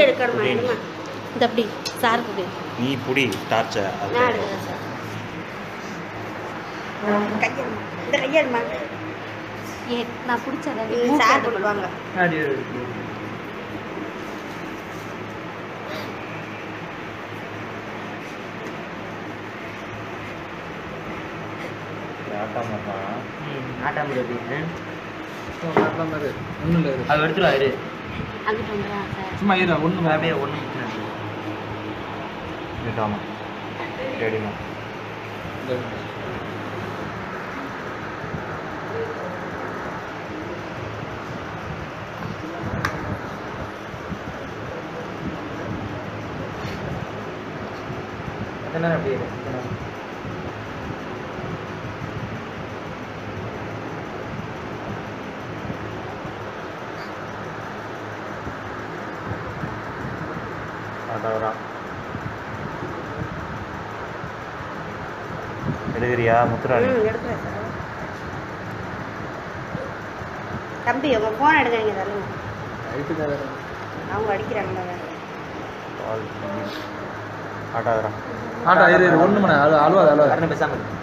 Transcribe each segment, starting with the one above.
எடுக்கணுமா புடி. எடுமா இந்த அப்படி சாருக்கு நீ புடி டார்ச்சை அது நான் எடுக்கிறேன் சார் கையெடுமா இந்த கையெடுமா ஏ நான் பிடிச்சதை சார் பண்ணுவாங்க அடி ஆட்டாமட்டா ஆட்டாம இருக்கு ஒன்றும் இல்லை இரு. அது எடுத்துருவா இரு அங்கிட்டு வந்துடுவான் சார் சும்மா இரு ஒன்றும் அப்படியே ஒன்றும் ஆமாம் ரெடிமா எத்தனை நேரம் அப்படியே இரு. எத்தனை நேரம்? அதான் எடுக்கிறியா முத்துராணி ம் எடுக்கிறேன் சார் தம்பி உங்க ஃபோன் எடுக்கிறீங்க தரணும் ரைட்டு தான் அவங்க அடிக்கிறாங்களா வேற பால் ஆட்டாதரா ஆட்டா இரு இரு ஒன்று மணி அது அழுவாது அழுவாது கரணம் பேசாம இரு.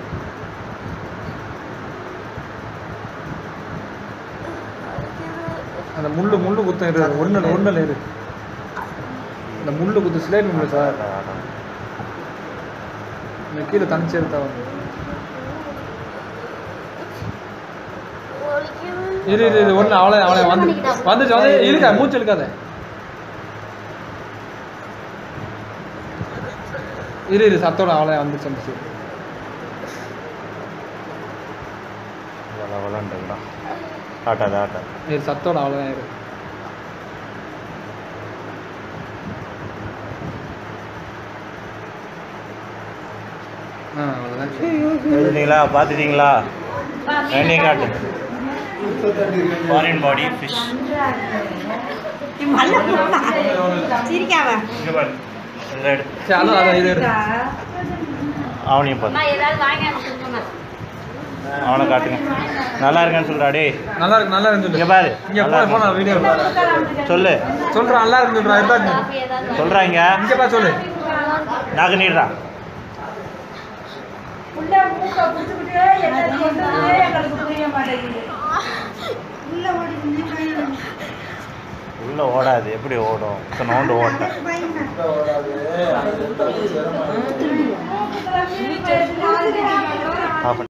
அந்த முள்ளு முள்ளு குத்தம் இரு ஒன்றில் ஒன்றில் இரு அந்த முள்ளு குத்து சிலேட் முள்ளு சார் இந்த கீழே தனிச்சு எடுத்தா வந்து இரு இரு இரு ஒன்று அவளை அவளை வந்து வந்துச்சு வந்து இருக்கா மூச்சு இருக்காத இரு இரு சத்தோட அவளை வந்துச்சு வந்துச்சு வள வளன்ட்டுங்களா ஆட்டாத ஆட்டாத இரு சத்தோட அவ்வளோதான் இரு ஆ அவ்வளோதான் எழுதுனீங்களா பார்த்துட்டீங்களா ரெண்டையும் காட்டு ஃபாரின் பாடி ஃபிஷ் சிரிக்காம இங்கே பாரு இதில் எடு சரி அதான் அதான் இரு இரு அவனையும் பாரு நான் ஏதாவது வாங்கி அனுப்பிச்சுங்க அவனை காட்டுங்க நல்லா இருக்கேன்னு சொல்றா டேய் நல்லா இருக்கு நல்லா இருக்கு இங்க சொல்லு பாரு இங்க நல்லா போன போன இருக்கு. வீடியோ சொல்லு சொல்றான் நல்லா இருக்கு சொல்றான் இருந்தா காஃபி ஏதாவது சொல்றாங்க இங்க பா சொல்லு நாக்கு நீடுறா உள்ள ஓடாது எப்படி ஓடும் நோண்டு ஓட்டேன் ஆஃப் பண்ணு.